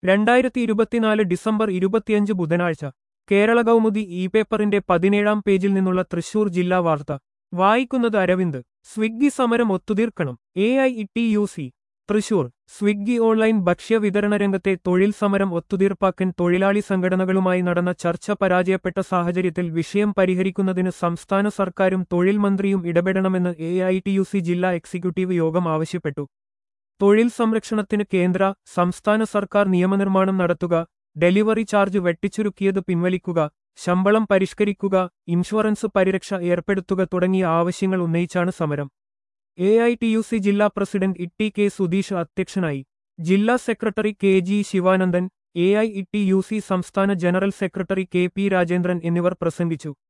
രണ്ടായിരത്തി ഇരുപത്തിനാല് ഡിസംബർ ഇരുപത്തിയഞ്ച് ബുധനാഴ്ച കേരള കൗമുദി ഇ പേപ്പറിന്റെ പതിനേഴാം പേജിൽ നിന്നുള്ള തൃശൂർ ജില്ലാ വാർത്ത വായിക്കുന്നത് അരവിന്ദ് സ്വിഗ്ഗി സമരം ഒത്തുതീർക്കണം A I T U C Thrissur Swiggy online ഭക്ഷ്യ വിതരണ രംഗത്തെ തൊഴിൽ സമരം ഒത്തുതീർപ്പാക്കാൻ തൊഴിലാളി സംഘടനകളുമായി നടന്ന ചർച്ച പരാജയപ്പെട്ട സാഹചര്യത്തിൽ വിഷയം പരിഹരിക്കുന്നതിന് സംസ്ഥാന സർക്കാരും തൊഴിൽ മന്ത്രിയും ഇടപെടണമെന്ന് A I T U C ജില്ലാ എക്സിക്യൂട്ടീവ് യോഗം ആവശ്യപ്പെട്ടു തൊഴിൽ സംരക്ഷണത്തിന് കേന്ദ്ര സംസ്ഥാന സർക്കാർ നിയമനിർമ്മാണം നടത്തുക ഡെലിവറി ചാർജ് വെട്ടിച്ചുരുക്കിയത് പിൻവലിക്കുക ശമ്പളം പരിഷ്കരിക്കുക ഇൻഷുറൻസ് പരിരക്ഷ ഏർപ്പെടുത്തുക തുടങ്ങിയ ആവശ്യങ്ങൾ ഉന്നയിച്ചാണ് സമരം A I T U C ജില്ലാ പ്രസിഡന്റ് ഇട്ടി കെ സുധീഷ് അധ്യക്ഷനായി ജില്ലാ secretary K G Sivanandan A I E T U C സംസ്ഥാന general secretary K P Rajendran എന്നിവർ പ്രസംഗിച്ചു